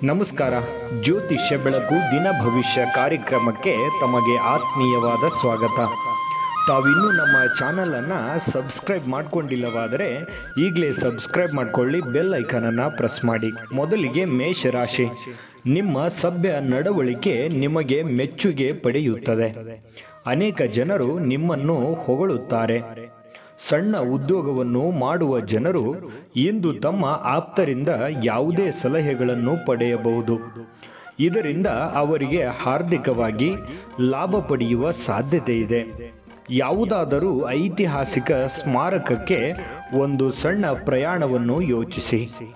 ನಮಸ್ಕಾರ ಜ್ಯೋತಿಷ್ಯ ಬೆಳಕು ದಿನ ಭವಿಷ್ಯ ಕಾರ್ಯಕ್ರಮಕ್ಕೆ ತಮಗೆ ಆತ್ಮೀಯವಾದ ಸ್ವಾಗತ ತಾವಿನ್ನೂ ನಮ್ಮ ಚಾನಲನ್ನು ಸಬ್ಸ್ಕ್ರೈಬ್ ಮಾಡ್ಕೊಂಡಿಲ್ಲವಾದರೆ ಈಗಲೇ ಸಬ್ಸ್ಕ್ರೈಬ್ ಮಾಡಿಕೊಳ್ಳಿ ಬೆಲ್ ಐಕನನ್ನು ಪ್ರೆಸ್ ಮಾಡಿ ಮೊದಲಿಗೆ ಮೇಷರಾಶಿ ನಿಮ್ಮ ಸಭ್ಯ ನಡವಳಿಕೆ ನಿಮಗೆ ಮೆಚ್ಚುಗೆ ಪಡೆಯುತ್ತದೆ ಅನೇಕ ಜನರು ನಿಮ್ಮನ್ನು ಹೊಗಳುತ್ತಾರೆ ಸಣ್ಣ ಉದ್ಯೋಗವನ್ನು ಮಾಡುವ ಜನರು ಇಂದು ತಮ್ಮ ಆಪ್ತರಿಂದ ಯಾವುದೇ ಸಲಹೆಗಳನ್ನು ಪಡೆಯಬಹುದು ಇದರಿಂದ ಅವರಿಗೆ ಹಾರ್ದಿಕವಾಗಿ ಲಾಭ ಪಡೆಯುವ ಸಾಧ್ಯತೆ ಇದೆ ಯಾವುದಾದರೂ ಐತಿಹಾಸಿಕ ಸ್ಮಾರಕಕ್ಕೆ ಒಂದು ಸಣ್ಣ ಪ್ರಯಾಣವನ್ನು ಯೋಚಿಸಿ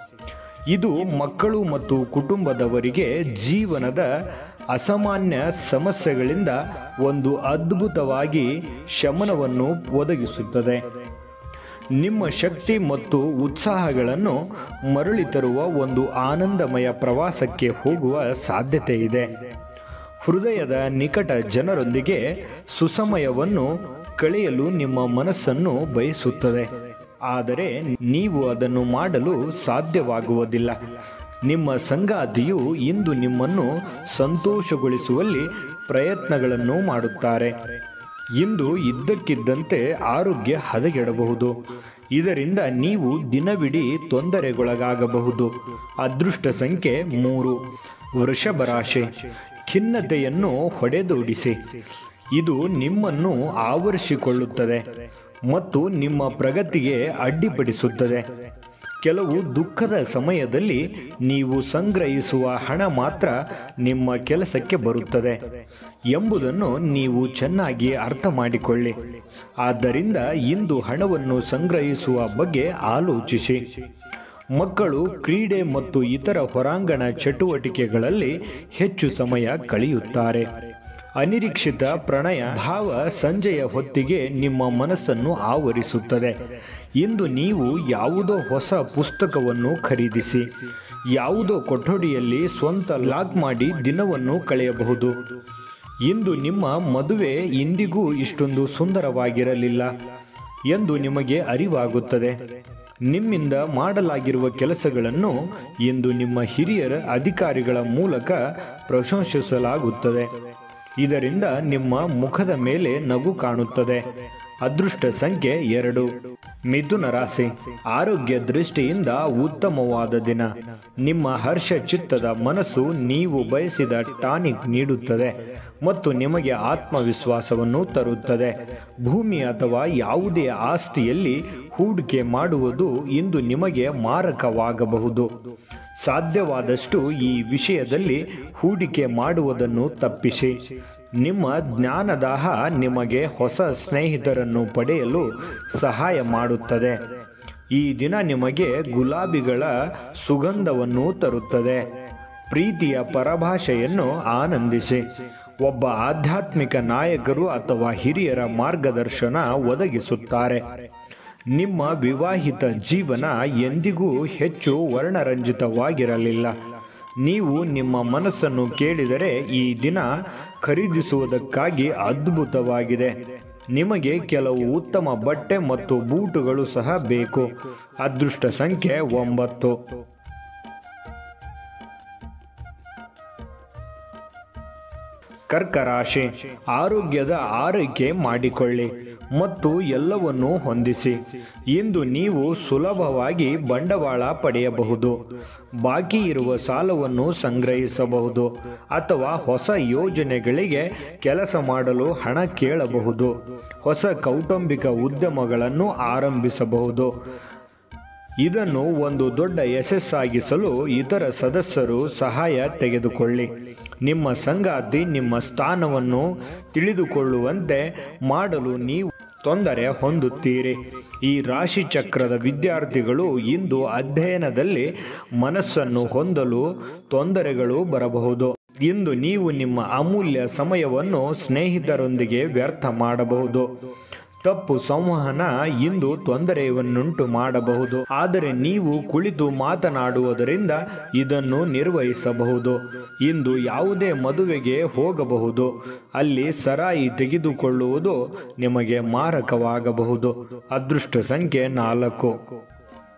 ಇದು ಮಕ್ಕಳು ಮತ್ತು ಕುಟುಂಬದವರಿಗೆ ಜೀವನದ ಅಸಾಮಾನ್ಯ ಸಮಸ್ಯೆಗಳಿಂದ ಒಂದು ಅದ್ಭುತವಾಗಿ ಶಮನವನ್ನು ಒದಗಿಸುತ್ತದೆ ನಿಮ್ಮ ಶಕ್ತಿ ಮತ್ತು ಉತ್ಸಾಹಗಳನ್ನು ಮರಳಿ ತರುವ ಒಂದು ಆನಂದಮಯ ಪ್ರವಾಸಕ್ಕೆ ಹೋಗುವ ಸಾಧ್ಯತೆ ಇದೆ ಹೃದಯದ ನಿಕಟ ಜನರೊಂದಿಗೆ ಸುಸಮಯವನ್ನು ಕಳೆಯಲು ನಿಮ್ಮ ಮನಸ್ಸನ್ನು ಬಯಸುತ್ತದೆ ಆದರೆ ನೀವು ಅದನ್ನು ಮಾಡಲು ಸಾಧ್ಯವಾಗುವುದಿಲ್ಲ ನಿಮ್ಮ ಸಂಗಾತಿಯು ಇಂದು ನಿಮ್ಮನ್ನು ಸಂತೋಷಗೊಳಿಸುವಲ್ಲಿ ಪ್ರಯತ್ನಗಳನ್ನು ಮಾಡುತ್ತಾರೆ ಇಂದು ಇದ್ದಕ್ಕಿದ್ದಂತೆ ಆರೋಗ್ಯ ಹದಗೆಡಬಹುದು ಇದರಿಂದ ನೀವು ದಿನವಿಡೀ ತೊಂದರೆಗೊಳಗಾಗಬಹುದು ಅದೃಷ್ಟ ಸಂಖ್ಯೆ ಮೂರು ವೃಷಭ ರಾಶಿ ಖಿನ್ನತೆಯನ್ನು ಹೊಡೆದೋಡಿಸಿ ಇದು ನಿಮ್ಮನ್ನು ಆವರಿಸಿಕೊಳ್ಳುತ್ತದೆ ಮತ್ತು ನಿಮ್ಮ ಪ್ರಗತಿಗೆ ಅಡ್ಡಿಪಡಿಸುತ್ತದೆ ಕೆಲವು ದುಃಖದ ಸಮಯದಲ್ಲಿ ನೀವು ಸಂಗ್ರಹಿಸುವ ಹಣ ಮಾತ್ರ ನಿಮ್ಮ ಕೆಲಸಕ್ಕೆ ಬರುತ್ತದೆ ಎಂಬುದನ್ನು ನೀವು ಚೆನ್ನಾಗಿ ಅರ್ಥ ಮಾಡಿಕೊಳ್ಳಿ ಆದ್ದರಿಂದ ಇಂದು ಹಣವನ್ನು ಸಂಗ್ರಹಿಸುವ ಬಗ್ಗೆ ಆಲೋಚಿಸಿ ಮಕ್ಕಳು ಕ್ರೀಡೆ ಮತ್ತು ಇತರ ಹೊರಾಂಗಣ ಚಟುವಟಿಕೆಗಳಲ್ಲಿ ಹೆಚ್ಚು ಸಮಯ ಕಳೆಯುತ್ತಾರೆ ಅನಿರೀಕ್ಷಿತ ಪ್ರಣಯ ಭಾವ ಸಂಜೆಯ ಹೊತ್ತಿಗೆ ನಿಮ್ಮ ಮನಸ್ಸನ್ನು ಆವರಿಸುತ್ತದೆ ಇಂದು ನೀವು ಯಾವುದೋ ಹೊಸ ಪುಸ್ತಕವನ್ನು ಖರೀದಿಸಿ ಯಾವುದೋ ಕೊಠಡಿಯಲ್ಲಿ ಸ್ವಂತ ಲಾಕ್ ಮಾಡಿ ದಿನವನ್ನು ಕಳೆಯಬಹುದು ಇಂದು ನಿಮ್ಮ ಮದುವೆ ಇಂದಿಗೂ ಇಷ್ಟೊಂದು ಸುಂದರವಾಗಿರಲಿಲ್ಲ ಎಂದು ನಿಮಗೆ ಅರಿವಾಗುತ್ತದೆ ನಿಮ್ಮಿಂದ ಮಾಡಲಾಗಿರುವ ಕೆಲಸಗಳನ್ನು ಇಂದು ನಿಮ್ಮ ಹಿರಿಯರ ಅಧಿಕಾರಿಗಳ ಮೂಲಕ ಪ್ರಶಂಸಿಸಲಾಗುತ್ತದೆ ಇದರಿಂದ ನಿಮ್ಮ ಮುಖದ ಮೇಲೆ ನಗು ಕಾಣುತ್ತದೆ ಅದೃಷ್ಟ ಸಂಖ್ಯೆ ಎರಡು ಮಿಥುನ ರಾಶಿ ಆರೋಗ್ಯ ದೃಷ್ಟಿಯಿಂದ ಉತ್ತಮವಾದ ದಿನ ನಿಮ್ಮ ಹರ್ಷ ಚಿತ್ತದ ಮನಸ್ಸು ನೀವು ಬಯಸಿದ ಟಾನಿಕ್ ನೀಡುತ್ತದೆ ಮತ್ತು ನಿಮಗೆ ಆತ್ಮವಿಶ್ವಾಸವನ್ನು ತರುತ್ತದೆ ಭೂಮಿ ಅಥವಾ ಯಾವುದೇ ಆಸ್ತಿಯಲ್ಲಿ ಹೂಡಿಕೆ ಮಾಡುವುದು ಇಂದು ನಿಮಗೆ ಮಾರಕವಾಗಬಹುದು ಸಾಧ್ಯವಾದಷ್ಟು ಈ ವಿಷಯದಲ್ಲಿ ಹೂಡಿಕೆ ಮಾಡುವುದನ್ನು ತಪ್ಪಿಸಿ ನಿಮ್ಮ ಜ್ಞಾನದಾಹ ನಿಮಗೆ ಹೊಸ ಸ್ನೇಹಿತರನ್ನು ಪಡೆಯಲು ಸಹಾಯ ಮಾಡುತ್ತದೆ ಈ ದಿನ ನಿಮಗೆ ಗುಲಾಬಿಗಳ ಸುಗಂಧವನ್ನು ತರುತ್ತದೆ ಪ್ರೀತಿಯ ಪರಭಾಷೆಯನ್ನು ಆನಂದಿಸಿ ಒಬ್ಬ ಆಧ್ಯಾತ್ಮಿಕ ನಾಯಕರು ಅಥವಾ ಹಿರಿಯರ ಮಾರ್ಗದರ್ಶನ ಒದಗಿಸುತ್ತಾರೆ ನಿಮ್ಮ ವಿವಾಹಿತ ಜೀವನ ಎಂದಿಗೂ ಹೆಚ್ಚು ವರ್ಣರಂಜಿತವಾಗಿರಲಿಲ್ಲ ನೀವು ನಿಮ್ಮ ಮನಸ್ಸನ್ನು ಕೇಳಿದರೆ ಈ ದಿನ ಖರೀದಿಸುವುದಕ್ಕಾಗಿ ಅದ್ಭುತವಾಗಿದೆ ನಿಮಗೆ ಕೆಲವು ಉತ್ತಮ ಬಟ್ಟೆ ಮತ್ತು ಬೂಟುಗಳು ಸಹ ಬೇಕು ಅದೃಷ್ಟ ಸಂಖ್ಯೆ ಒಂಬತ್ತು ಕರ್ಕರಾಶಿ ಆರೋಗ್ಯದ ಆರೈಕೆ ಮಾಡಿಕೊಳ್ಳಿ ಮತ್ತು ಎಲ್ಲವನ್ನೂ ಹೊಂದಿಸಿ ಇಂದು ನೀವು ಸುಲಭವಾಗಿ ಬಂಡವಾಳ ಪಡೆಯಬಹುದು ಬಾಕಿ ಇರುವ ಸಾಲವನ್ನು ಸಂಗ್ರಹಿಸಬಹುದು ಅಥವಾ ಹೊಸ ಯೋಜನೆಗಳಿಗೆ ಕೆಲಸ ಮಾಡಲು ಹಣ ಕೇಳಬಹುದು ಹೊಸ ಕೌಟುಂಬಿಕ ಉದ್ಯಮಗಳನ್ನು ಆರಂಭಿಸಬಹುದು ಇದನ್ನು ಒಂದು ದೊಡ್ಡ ಯಶಸ್ಸಾಗಿಸಲು ಇತರ ಸದಸ್ಯರು ಸಹಾಯ ತೆಗೆದುಕೊಳ್ಳಿ ನಿಮ್ಮ ಸಂಗಾತಿ ನಿಮ್ಮ ಸ್ಥಾನವನ್ನು ತಿಳಿದುಕೊಳ್ಳುವಂತೆ ಮಾಡಲು ನೀವು ತೊಂದರೆ ಹೊಂದುತ್ತೀರಿ ಈ ರಾಶಿ ಚಕ್ರದ ವಿದ್ಯಾರ್ಥಿಗಳು ಇಂದು ಅಧ್ಯಯನದಲ್ಲಿ ಮನಸ್ಸನ್ನು ಹೊಂದಲು ತೊಂದರೆಗಳು ಬರಬಹುದು ಇಂದು ನೀವು ನಿಮ್ಮ ಅಮೂಲ್ಯ ಸಮಯವನ್ನು ಸ್ನೇಹಿತರೊಂದಿಗೆ ವ್ಯರ್ಥ ಮಾಡಬಹುದು ತಪ್ಪು ಸಂವಹನ ಇಂದು ತೊಂದರೆಯನ್ನುಂಟು ಮಾಡಬಹುದು ಆದರೆ ನೀವು ಕುಳಿತು ಮಾತನಾಡುವುದರಿಂದ ಇದನ್ನು ನಿರ್ವಹಿಸಬಹುದು ಇಂದು ಯಾವುದೇ ಮದುವೆಗೆ ಹೋಗಬಹುದು ಅಲ್ಲಿ ಸರಾಯಿ ತೆಗೆದುಕೊಳ್ಳುವುದು ನಿಮಗೆ ಮಾರಕವಾಗಬಹುದು ಅದೃಷ್ಟ ಸಂಖ್ಯೆ ನಾಲ್ಕು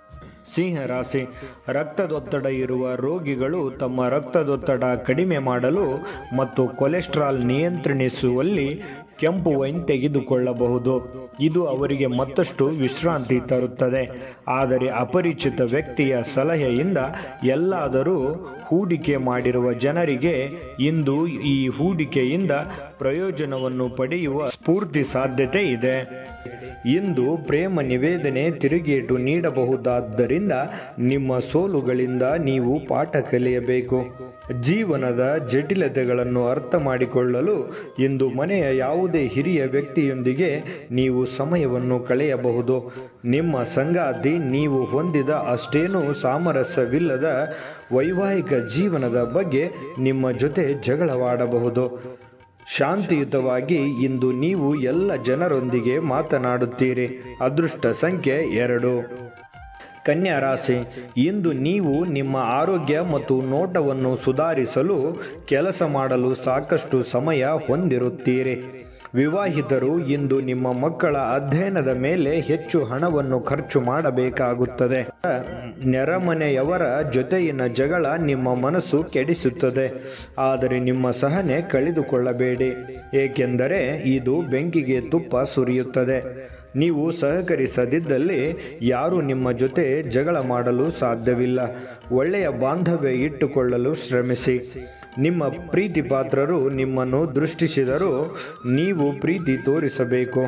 ಸಿಂಹರಾಶಿ ರಕ್ತದೊತ್ತಡ ಇರುವ ರೋಗಿಗಳು ತಮ್ಮ ರಕ್ತದೊತ್ತಡ ಕಡಿಮೆ ಮಾಡಲು ಮತ್ತು ಕೊಲೆಸ್ಟ್ರಾಲ್ ನಿಯಂತ್ರಿಸುವಲ್ಲಿ ಕೆಂಪು ವೈನ್ ತೆಗೆದುಕೊಳ್ಳಬಹುದು ಇದು ಅವರಿಗೆ ಮತ್ತಷ್ಟು ವಿಶ್ರಾಂತಿ ತರುತ್ತದೆ ಆದರೆ ಅಪರಿಚಿತ ವ್ಯಕ್ತಿಯ ಸಲಹೆಯಿಂದ ಎಲ್ಲಾದರೂ ಹೂಡಿಕೆ ಮಾಡಿರುವ ಜನರಿಗೆ ಇಂದು ಈ ಹೂಡಿಕೆಯಿಂದ ಪ್ರಯೋಜನವನ್ನು ಪಡೆಯುವ ಸ್ಫೂರ್ತಿ ಸಾಧ್ಯತೆ ಇದೆ ಇಂದು ಪ್ರೇಮ ನಿವೇದನೆ ತಿರುಗೇಟು ನೀಡಬಹುದಾದ್ದರಿಂದ ನಿಮ್ಮ ಸೋಲುಗಳಿಂದ ನೀವು ಪಾಠ ಕಲಿಯಬೇಕು ಜೀವನದ ಜಟಿಲತೆಗಳನ್ನು ಅರ್ಥ ಮಾಡಿಕೊಳ್ಳಲು ಇಂದು ಮನೆಯ ಯಾವುದೇ ಹಿರಿಯ ವ್ಯಕ್ತಿಯೊಂದಿಗೆ ನೀವು ಸಮಯವನ್ನು ಕಳೆಯಬಹುದು ನಿಮ್ಮ ಸಂಗಾತಿ ನೀವು ಹೊಂದಿದ ಅಷ್ಟೇನೂ ಸಾಮರಸ್ಯವಿಲ್ಲದ ವೈವಾಹಿಕ ಜೀವನದ ಬಗ್ಗೆ ನಿಮ್ಮ ಜೊತೆ ಜಗಳವಾಡಬಹುದು ಶಾಂತಿಯುತವಾಗಿ ಇಂದು ನೀವು ಎಲ್ಲ ಜನರೊಂದಿಗೆ ಮಾತನಾಡುತ್ತೀರಿ ಅದೃಷ್ಟ ಸಂಖ್ಯೆ ಎರಡು ಕನ್ಯಾ ರಾಶಿ ಇಂದು ನೀವು ನಿಮ್ಮ ಆರೋಗ್ಯ ಮತ್ತು ನೋಟವನ್ನು ಸುಧಾರಿಸಲು ಕೆಲಸ ಮಾಡಲು ಸಾಕಷ್ಟು ಸಮಯ ಹೊಂದಿರುತ್ತೀರಿ ವಿವಾಹಿತರು ಇಂದು ನಿಮ್ಮ ಮಕ್ಕಳ ಅಧ್ಯಯನದ ಮೇಲೆ ಹೆಚ್ಚು ಹಣವನ್ನು ಖರ್ಚು ಮಾಡಬೇಕಾಗುತ್ತದೆ ನೆರೆಮನೆಯವರ ಜೊತೆಯಿನ ಜಗಳ ನಿಮ್ಮ ಮನಸ್ಸು ಕೆಡಿಸುತ್ತದೆ ಆದರೆ ನಿಮ್ಮ ಸಹನೆ ಕಳೆದುಕೊಳ್ಳಬೇಡಿ ಏಕೆಂದರೆ ಇದು ಬೆಂಕಿಗೆ ತುಪ್ಪ ಸುರಿಯುತ್ತದೆ ನೀವು ಸಹಕರಿಸದಿದ್ದಲ್ಲಿ ಯಾರೂ ನಿಮ್ಮ ಜೊತೆ ಜಗಳ ಮಾಡಲು ಸಾಧ್ಯವಿಲ್ಲ ಒಳ್ಳೆಯ ಬಾಂಧವ್ಯ ಇಟ್ಟುಕೊಳ್ಳಲು ಶ್ರಮಿಸಿ ನಿಮ್ಮ ಪ್ರೀತಿ ಪಾತ್ರರು ನಿಮ್ಮನ್ನು ದೃಷ್ಟಿಸಿದರೂ ನೀವು ಪ್ರೀತಿ ತೋರಿಸಬೇಕು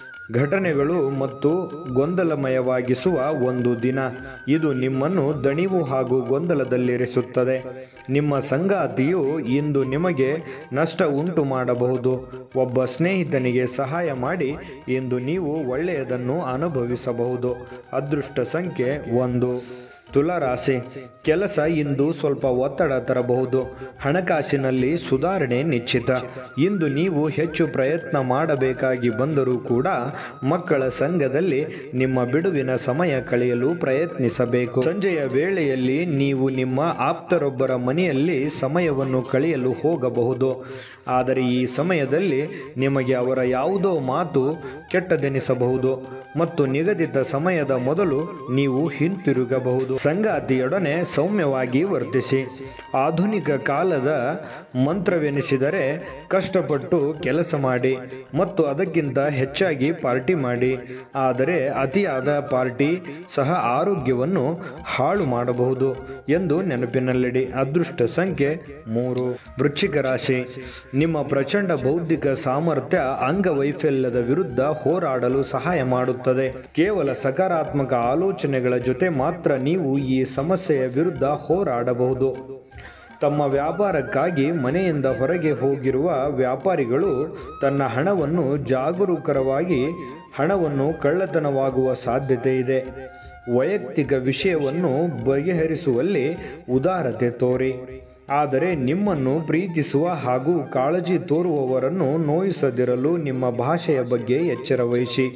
ಘಟನೆಗಳು ಮತ್ತು ಗೊಂದಲಮಯವಾಗಿಸುವ ಒಂದು ದಿನ ಇದು ನಿಮ್ಮನ್ನು ದಣಿವು ಹಾಗೂ ಗೊಂದಲದಲ್ಲಿರಿಸುತ್ತದೆ ನಿಮ್ಮ ಸಂಗಾತಿಯು ಇಂದು ನಿಮಗೆ ನಷ್ಟ ಉಂಟು ಮಾಡಬಹುದು ಒಬ್ಬ ಸ್ನೇಹಿತನಿಗೆ ಸಹಾಯ ಮಾಡಿ ಇಂದು ನೀವು ಒಳ್ಳೆಯದನ್ನು ಅನುಭವಿಸಬಹುದು ಅದೃಷ್ಟ ಸಂಖ್ಯೆ ಒಂದು ತುಲಾರಾಶಿ ಕೆಲಸ ಇಂದು ಸ್ವಲ್ಪ ಒತ್ತಡ ತರಬಹುದು ಹಣಕಾಸಿನಲ್ಲಿ ಸುಧಾರಣೆ ನಿಶ್ಚಿತ ಇಂದು ನೀವು ಹೆಚ್ಚು ಪ್ರಯತ್ನ ಮಾಡಬೇಕಾಗಿ ಬಂದರೂ ಕೂಡ ಮಕ್ಕಳ ಸಂಘದಲ್ಲಿ ನಿಮ್ಮ ಬಿಡುವಿನ ಸಮಯ ಕಳೆಯಲು ಪ್ರಯತ್ನಿಸಬೇಕು ಸಂಜೆಯ ವೇಳೆಯಲ್ಲಿ ನೀವು ನಿಮ್ಮ ಆಪ್ತರೊಬ್ಬರ ಮನೆಯಲ್ಲಿ ಸಮಯವನ್ನು ಕಳೆಯಲು ಹೋಗಬಹುದು ಆದರೆ ಈ ಸಮಯದಲ್ಲಿ ನಿಮಗೆ ಅವರ ಯಾವುದೋ ಮಾತು ಕೆಟ್ಟದೆನಿಸಬಹುದು ಮತ್ತು ನಿಗದಿತ ಸಮಯದ ಮೊದಲು ನೀವು ಹಿಂತಿರುಗಬಹುದು ಸಂಗಾತಿಯೊಡನೆ ಸೌಮ್ಯವಾಗಿ ವರ್ತಿಸಿ ಆಧುನಿಕ ಕಾಲದ ಮಂತ್ರವೆನಿಸಿದರೆ ಕಷ್ಟಪಟ್ಟು ಕೆಲಸ ಮಾಡಿ ಮತ್ತು ಅದಕ್ಕಿಂತ ಹೆಚ್ಚಾಗಿ ಪಾರ್ಟಿ ಮಾಡಿ ಆದರೆ ಅತಿಯಾದ ಪಾರ್ಟಿ ಸಹ ಆರೋಗ್ಯವನ್ನು ಹಾಳು ಮಾಡಬಹುದು ಎಂದು ನೆನಪಿನಲ್ಲಿಡಿ ಅದೃಷ್ಟ ಸಂಖ್ಯೆ ಮೂರು ವೃಶ್ಚಿಕ ರಾಶಿ ನಿಮ್ಮ ಪ್ರಚಂಡ ಬೌದ್ಧಿಕ ಸಾಮರ್ಥ್ಯ ಅಂಗವೈಫಲ್ಯದ ವಿರುದ್ಧ ಹೋರಾಡಲು ಸಹಾಯ ಮಾಡುತ್ತದೆ ಕೇವಲ ಸಕಾರಾತ್ಮಕ ಆಲೋಚನೆಗಳ ಜೊತೆ ಮಾತ್ರ ನೀವು ಈ ಸಮಸ್ಯೆಯ ವಿರುದ್ಧ ಹೋರಾಡಬಹುದು ತಮ್ಮ ವ್ಯಾಪಾರಕ್ಕಾಗಿ ಮನೆಯಿಂದ ಹೊರಗೆ ಹೋಗಿರುವ ವ್ಯಾಪಾರಿಗಳು ತನ್ನ ಹಣವನ್ನು ಜಾಗರೂಕರವಾಗಿ ಹಣವನ್ನು ಕಳ್ಳತನವಾಗುವ ಸಾಧ್ಯತೆ ಇದೆ ವೈಯಕ್ತಿಕ ವಿಷಯವನ್ನು ಬಗೆಹರಿಸುವಲ್ಲಿ ಉದಾರತೆ ತೋರಿ ಆದರೆ ನಿಮ್ಮನ್ನು ಪ್ರೀತಿಸುವ ಹಾಗೂ ಕಾಳಜಿ ತೋರುವವರನ್ನು ನೋಯಿಸದಿರಲು ನಿಮ್ಮ ಭಾಷೆಯ ಬಗ್ಗೆ ಎಚ್ಚರ ವಹಿಸಿ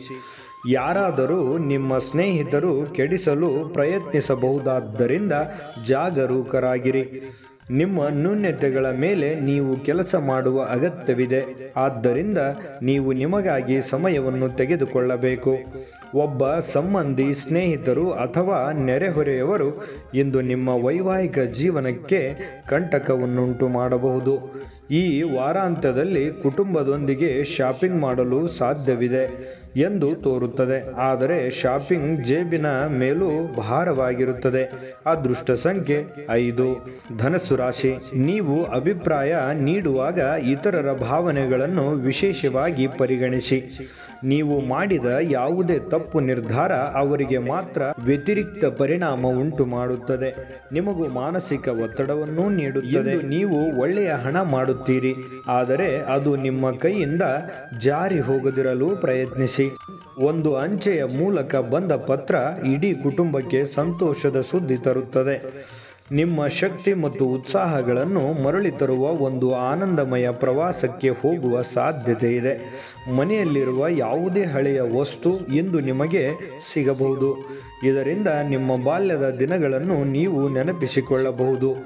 ಯಾರಾದರೂ ನಿಮ್ಮ ಸ್ನೇಹಿತರು ಕೆಡಿಸಲು ಪ್ರಯತ್ನಿಸಬಹುದಾದ್ದರಿಂದ ಜಾಗರೂಕರಾಗಿರಿ ನಿಮ್ಮ ನ್ಯೂನ್ಯತೆಗಳ ಮೇಲೆ ನೀವು ಕೆಲಸ ಮಾಡುವ ಅಗತ್ಯವಿದೆ ಆದ್ದರಿಂದ ನೀವು ನಿಮಗಾಗಿ ಸಮಯವನ್ನು ತೆಗೆದುಕೊಳ್ಳಬೇಕು ಒಬ್ಬ ಸಂಬಂಧಿ ಸ್ನೇಹಿತರು ಅಥವಾ ನೆರೆಹೊರೆಯವರು ಇಂದು ನಿಮ್ಮ ವೈವಾಹಿಕ ಜೀವನಕ್ಕೆ ಕಂಟಕವನ್ನುಂಟು ಮಾಡಬಹುದು ಈ ವಾರಾಂತ್ಯದಲ್ಲಿ ಕುಟುಂಬದೊಂದಿಗೆ ಶಾಪಿಂಗ್ ಮಾಡಲು ಸಾಧ್ಯವಿದೆ ಎಂದು ತೋರುತ್ತದೆ ಆದರೆ ಶಾಪಿಂಗ್ ಜೇಬಿನ ಮೇಲೂ ಭಾರವಾಗಿರುತ್ತದೆ ಅದೃಷ್ಟ ಸಂಖ್ಯೆ ಐದು ಧನಸ್ಸು ರಾಶಿ ನೀವು ಅಭಿಪ್ರಾಯ ನೀಡುವಾಗ ಇತರರ ಭಾವನೆಗಳನ್ನು ವಿಶೇಷವಾಗಿ ಪರಿಗಣಿಸಿ ನೀವು ಮಾಡಿದ ಯಾವುದೇ ತಪ್ಪು ನಿರ್ಧಾರ ಅವರಿಗೆ ಮಾತ್ರ ವ್ಯತಿರಿಕ್ತ ಪರಿಣಾಮ ಉಂಟು ಮಾಡುತ್ತದೆ ನಿಮಗೂ ಮಾನಸಿಕ ಒತ್ತಡವನ್ನು ನೀಡುತ್ತದೆ ನೀವು ಒಳ್ಳೆಯ ಹಣ ಮಾಡುತ್ತೀರಿ ಆದರೆ ಅದು ನಿಮ್ಮ ಕೈಯಿಂದ ಜಾರಿ ಹೋಗದಿರಲು ಪ್ರಯತ್ನಿಸಿ ಒಂದು ಅಂಚೆಯ ಮೂಲಕ ಬಂದ ಪತ್ರ ಇಡೀ ಕುಟುಂಬಕ್ಕೆ ಸಂತೋಷದ ಸುದ್ದಿ ತರುತ್ತದೆ ನಿಮ್ಮ ಶಕ್ತಿ ಮತ್ತು ಉತ್ಸಾಹಗಳನ್ನು ಮರಳಿ ತರುವ ಒಂದು ಆನಂದಮಯ ಪ್ರವಾಸಕ್ಕೆ ಹೋಗುವ ಸಾಧ್ಯತೆ ಇದೆ ಮನೆಯಲ್ಲಿರುವ ಯಾವುದೇ ಹಳೆಯ ವಸ್ತು ಇಂದು ನಿಮಗೆ ಸಿಗಬಹುದು ಇದರಿಂದ ನಿಮ್ಮ ಬಾಲ್ಯದ ದಿನಗಳನ್ನು ನೀವು ನೆನಪಿಸಿಕೊಳ್ಳಬಹುದು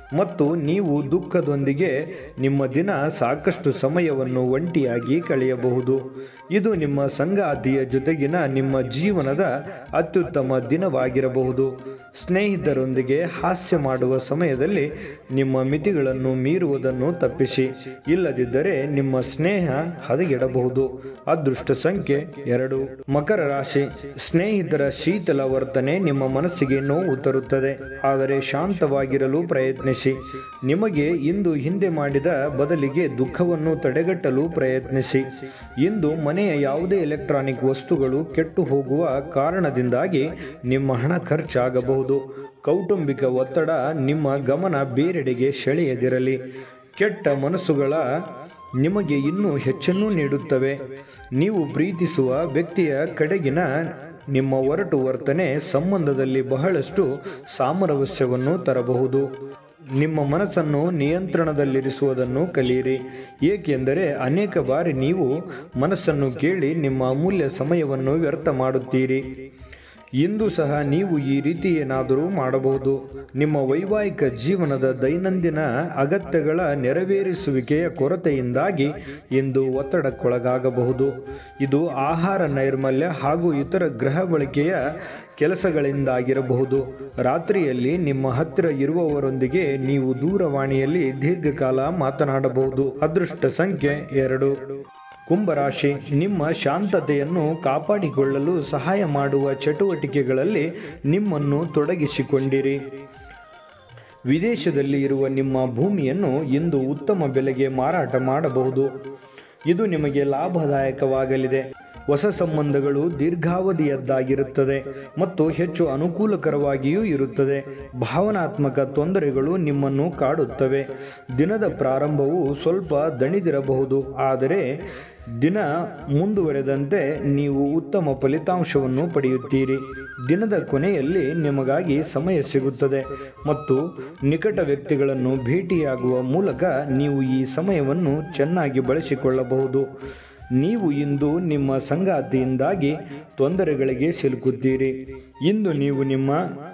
ಮತ್ತು ನೀವು ದುಃಖದೊಂದಿಗೆ ನಿಮ್ಮ ದಿನ ಸಾಕಷ್ಟು ಸಮಯವನ್ನು ಒಂಟಿಯಾಗಿ ಕಳೆಯಬಹುದು ಇದು ನಿಮ್ಮ ಸಂಗಾತಿಯ ಜೊತೆಗಿನ ನಿಮ್ಮ ಜೀವನದ ಅತ್ಯುತ್ತಮ ದಿನವಾಗಿರಬಹುದು ಸ್ನೇಹಿತರೊಂದಿಗೆ ಹಾಸ್ಯ ಮಾಡುವ ಸಮಯದಲ್ಲಿ ನಿಮ್ಮ ಮಿತಿಗಳನ್ನು ಮೀರುವುದನ್ನು ತಪ್ಪಿಸಿ ಇಲ್ಲದಿದ್ದರೆ ನಿಮ್ಮ ಸ್ನೇಹ ಹದಗೆಡಬಹುದು ಅದೃಷ್ಟ ಸಂಖ್ಯೆ ಎರಡು ಮಕರ ರಾಶಿ ಸ್ನೇಹಿತರ ಶೀತಲ ವರ್ತನೆ ನಿಮ್ಮ ಮನಸ್ಸಿಗೆ ನೋವು ತರುತ್ತದೆ ಆದರೆ ಶಾಂತವಾಗಿರಲು ಪ್ರಯತ್ನಿಸಿ ನಿಮಗೆ ಇಂದು ಹಿಂದೆ ಮಾಡಿದ ಬದಲಿಗೆ ದುಃಖವನ್ನು ತಡೆಗಟ್ಟಲು ಪ್ರಯತ್ನಿಸಿ ಇಂದು ಮನೆಯ ಯಾವುದೇ ಎಲೆಕ್ಟ್ರಾನಿಕ್ ವಸ್ತುಗಳು ಕೆಟ್ಟು ಹೋಗುವ ಕಾರಣದಿಂದಾಗಿ ನಿಮ್ಮ ಹಣ ಖರ್ಚಾಗಬಹುದು ಕೌಟುಂಬಿಕ ಒತ್ತಡ ನಿಮ್ಮ ಗಮನ ಬೇರೆಡೆಗೆ ಸೆಳೆಯದಿರಲಿ ಕೆಟ್ಟ ಮನಸ್ಸುಗಳ ನಿಮಗೆ ಇನ್ನೂ ಹೆಚ್ಚನ್ನು ನೀಡುತ್ತವೆ ನೀವು ಪ್ರೀತಿಸುವ ವ್ಯಕ್ತಿಯ ಕಡೆಗಿನ ನಿಮ್ಮ ಒರಟು ವರ್ತನೆ ಸಂಬಂಧದಲ್ಲಿ ಬಹಳಷ್ಟು ಸಾಮರಸ್ಯವನ್ನು ತರಬಹುದು ನಿಮ್ಮ ಮನಸ್ಸನ್ನು ನಿಯಂತ್ರಣದಲ್ಲಿರಿಸುವುದನ್ನು ಕಲಿಯಿರಿ ಏಕೆಂದರೆ ಅನೇಕ ಬಾರಿ ನೀವು ಮನಸ್ಸನ್ನು ಕೇಳಿ ನಿಮ್ಮ ಅಮೂಲ್ಯ ಸಮಯವನ್ನು ವ್ಯರ್ಥ ಮಾಡುತ್ತೀರಿ ಇಂದು ಸಹ ನೀವು ಈ ರೀತಿ ಏನಾದರೂ ಮಾಡಬಹುದು ನಿಮ್ಮ ವೈವಾಹಿಕ ಜೀವನದ ದೈನಂದಿನ ಅಗತ್ಯಗಳ ನೆರವೇರಿಸುವಿಕೆಯ ಕೊರತೆಯಿಂದಾಗಿ ಇಂದು ಒತ್ತಡಕ್ಕೊಳಗಾಗಬಹುದು ಇದು ಆಹಾರ ನೈರ್ಮಲ್ಯ ಹಾಗೂ ಇತರ ಗೃಹ ಬಳಕೆಯ ಕೆಲಸಗಳಿಂದಾಗಿರಬಹುದು ರಾತ್ರಿಯಲ್ಲಿ ನಿಮ್ಮ ಹತ್ತಿರ ಇರುವವರೊಂದಿಗೆ ನೀವು ದೂರವಾಣಿಯಲ್ಲಿ ದೀರ್ಘಕಾಲ ಮಾತನಾಡಬಹುದು ಅದೃಷ್ಟ ಸಂಖ್ಯೆ ಎರಡು ಕುಂಭರಾಶಿ ನಿಮ್ಮ ಶಾಂತತೆಯನ್ನು ಕಾಪಾಡಿಕೊಳ್ಳಲು ಸಹಾಯ ಮಾಡುವ ಚಟುವಟಿಕೆಗಳಲ್ಲಿ ನಿಮ್ಮನ್ನು ತೊಡಗಿಸಿಕೊಂಡಿರಿ ವಿದೇಶದಲ್ಲಿ ಇರುವ ನಿಮ್ಮ ಭೂಮಿಯನ್ನು ಇಂದು ಉತ್ತಮ ಬೆಲೆಗೆ ಮಾರಾಟ ಮಾಡಬಹುದು ಇದು ನಿಮಗೆ ಲಾಭದಾಯಕವಾಗಲಿದೆ ಹೊಸ ಸಂಬಂಧಗಳು ದೀರ್ಘಾವಧಿಯದ್ದಾಗಿರುತ್ತದೆ ಮತ್ತು ಹೆಚ್ಚು ಅನುಕೂಲಕರವಾಗಿಯೂ ಇರುತ್ತದೆ ಭಾವನಾತ್ಮಕ ತೊಂದರೆಗಳು ನಿಮ್ಮನ್ನು ಕಾಡುತ್ತವೆ ದಿನದ ಪ್ರಾರಂಭವು ಸ್ವಲ್ಪ ದಣಿದಿರಬಹುದು ಆದರೆ ದಿನ ಮುಂದುವರೆದಂತೆ ನೀವು ಉತ್ತಮ ಫಲಿತಾಂಶವನ್ನು ಪಡೆಯುತ್ತೀರಿ ದಿನದ ಕೊನೆಯಲ್ಲಿ ನಿಮಗಾಗಿ ಸಮಯ ಸಿಗುತ್ತದೆ ಮತ್ತು ನಿಕಟ ವ್ಯಕ್ತಿಗಳನ್ನು ಭೇಟಿಯಾಗುವ ಮೂಲಕ ನೀವು ಈ ಸಮಯವನ್ನು ಚೆನ್ನಾಗಿ ಬಳಸಿಕೊಳ್ಳಬಹುದು ನೀವು ಇಂದು ನಿಮ್ಮ ಸಂಗಾತಿಯಿಂದಾಗಿ ತೊಂದರೆಗಳಿಗೆ ಸಿಲುಕುತ್ತೀರಿ ಇಂದು ನೀವು ನಿಮ್ಮ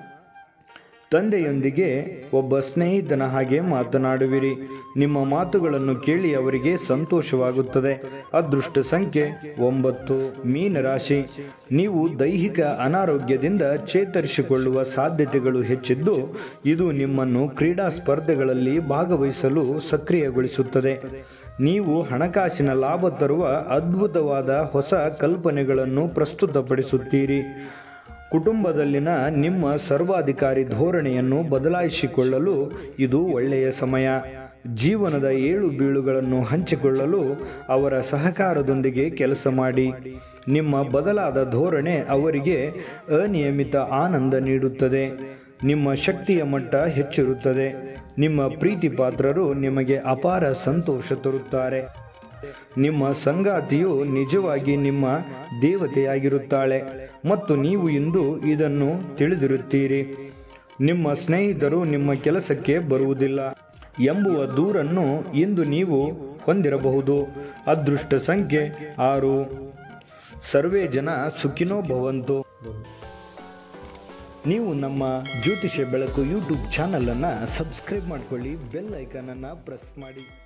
ತಂದೆಯೊಂದಿಗೆ ಒಬ್ಬ ಸ್ನೇಹಿತನ ಹಾಗೆ ಮಾತನಾಡುವಿರಿ ನಿಮ್ಮ ಮಾತುಗಳನ್ನು ಕೇಳಿ ಅವರಿಗೆ ಸಂತೋಷವಾಗುತ್ತದೆ ಅದೃಷ್ಟ ಸಂಖ್ಯೆ ಒಂಬತ್ತು ಮೀನರಾಶಿ ನೀವು ದೈಹಿಕ ಅನಾರೋಗ್ಯದಿಂದ ಚೇತರಿಸಿಕೊಳ್ಳುವ ಸಾಧ್ಯತೆಗಳು ಹೆಚ್ಚಿದ್ದು ಇದು ನಿಮ್ಮನ್ನು ಕ್ರೀಡಾ ಸ್ಪರ್ಧೆಗಳಲ್ಲಿ ಭಾಗವಹಿಸಲು ಸಕ್ರಿಯಗೊಳಿಸುತ್ತದೆ ನೀವು ಹಣಕಾಸಿನ ಲಾಭ ತರುವ ಅದ್ಭುತವಾದ ಹೊಸ ಕಲ್ಪನೆಗಳನ್ನು ಪ್ರಸ್ತುತಪಡಿಸುತ್ತೀರಿ ಕುಟುಂಬದಲ್ಲಿನ ನಿಮ್ಮ ಸರ್ವಾಧಿಕಾರಿ ಧೋರಣೆಯನ್ನು ಬದಲಾಯಿಸಿಕೊಳ್ಳಲು ಇದು ಒಳ್ಳೆಯ ಸಮಯ ಜೀವನದ ಏಳು ಬೀಳುಗಳನ್ನು ಹಂಚಿಕೊಳ್ಳಲು ಅವರ ಸಹಕಾರದೊಂದಿಗೆ ಕೆಲಸ ಮಾಡಿ ನಿಮ್ಮ ಬದಲಾದ ಧೋರಣೆ ಅವರಿಗೆ ಅನಿಯಮಿತ ಆನಂದ ನೀಡುತ್ತದೆ ನಿಮ್ಮ ಶಕ್ತಿಯ ಮಟ್ಟ ಹೆಚ್ಚಿರುತ್ತದೆ ನಿಮ್ಮ ಪ್ರೀತಿ ಪಾತ್ರರು ನಿಮಗೆ ಅಪಾರ ಸಂತೋಷ ತರುತ್ತಾರೆ ನಿಮ್ಮ ಸಂಗಾತಿಯು ನಿಜವಾಗಿ ನಿಮ್ಮ ದೇವತೆಯಾಗಿರುತ್ತಾಳೆ ಮತ್ತು ನೀವು ಇಂದು ಇದನ್ನು ತಿಳಿದಿರುತ್ತೀರಿ ನಿಮ್ಮ ಸ್ನೇಹಿತರು ನಿಮ್ಮ ಕೆಲಸಕ್ಕೆ ಬರುವುದಿಲ್ಲ ಎಂಬುವ ದೂರನ್ನು ಇಂದು ನೀವು ಹೊಂದಿರಬಹುದು ಅದೃಷ್ಟ ಸಂಖ್ಯೆ ಆರು ಸರ್ವೇ ಜನ ಸುಖಿನೋ ಭವಂತು ನೀವು ನಮ್ಮ ಜ್ಯೋತಿಷ್ಯ ಬೆಳಕು ಯೂಟ್ಯೂಬ್ ಚಾನಲನ್ನು ಸಬ್ಸ್ಕ್ರೈಬ್ ಮಾಡಿಕೊಳ್ಳಿ ಬೆಲ್ ಐಕನನ್ನು ಪ್ರೆಸ್ ಮಾಡಿ